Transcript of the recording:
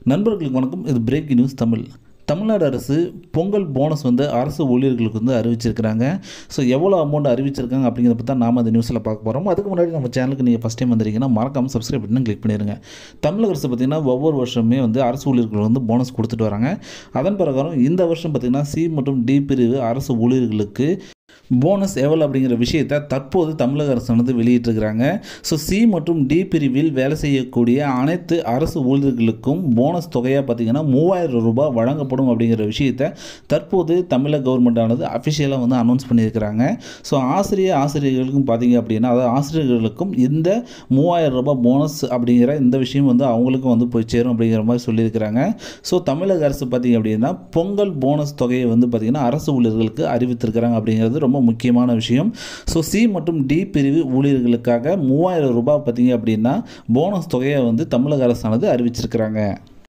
நண்பர்களுக்கு வணக்கம் இது பிரேக்கிங் நியூஸ் தமிழ் தமிழ்நாடு அரசு பொங்கல் போனஸ் வந்து அரசு ஊழியர்களுக்கு வந்து அறிவிச்சிருக்கிறாங்க ஸோ எவ்வளோ அமௌண்ட் அறிவிச்சிருக்காங்க அப்படிங்கிறத பற்றி தான் நாம் அந்த நியூஸில் பார்க்க போகிறோம் அதுக்கு முன்னாடி நம்ம சேனலுக்கு நீங்கள் ஃபஸ்ட் டைம் வந்திருக்கீங்கன்னா மறக்காமல் சப்ஸ்கிரைப் பண்ணி கிளிக் பண்ணிடுங்க தமிழக அரசு பார்த்திங்கன்னா ஒவ்வொரு வருஷமே வந்து அரசு ஊழியர்கள் வந்து போனஸ் கொடுத்துட்டு வராங்க அதன் பிரகாரம் இந்த வருஷம் பார்த்திங்கன்னா சி மற்றும் டி பிரிவு அரசு ஊழியர்களுக்கு போனஸ் எவ்வளோ அப்படிங்கிற விஷயத்தை தற்போது தமிழக அரசு வந்து வெளியிட்டிருக்கிறாங்க ஸோ சி மற்றும் டி பிரிவில் வேலை செய்யக்கூடிய அனைத்து அரசு ஊழியர்களுக்கும் போனஸ் தொகையாக பார்த்திங்கன்னா மூவாயிரம் ரூபாய் வழங்கப்படும் அப்படிங்கிற விஷயத்தை தற்போது தமிழக கவர்மெண்ட் ஆனது அஃபிஷியலாக வந்து அனௌன்ஸ் பண்ணியிருக்கிறாங்க ஸோ ஆசிரியர் ஆசிரியர்களுக்கும் பார்த்தீங்க அப்படின்னா அதாவது ஆசிரியர்களுக்கும் இந்த மூவாயிரம் ரூபாய் போனஸ் அப்படிங்கிற இந்த விஷயம் வந்து அவங்களுக்கும் வந்து போய் சேரும் அப்படிங்கிற மாதிரி சொல்லியிருக்கிறாங்க ஸோ தமிழக அரசு பார்த்திங்க அப்படின்னா பொங்கல் போனஸ் தொகையை வந்து பார்த்திங்கன்னா அரசு ஊழியர்களுக்கு அறிவித்திருக்கிறாங்க அப்படிங்கிறது ரொம்ப முக்கியமான விஷயம் ஸோ சி மற்றும் டி பிரிவு ஊழியர்களுக்காக மூவாயிரம் ரூபாய் பார்த்தீங்க அப்படின்னா போனஸ் தொகையை வந்து தமிழக அரசானது அறிவிச்சிருக்கிறாங்க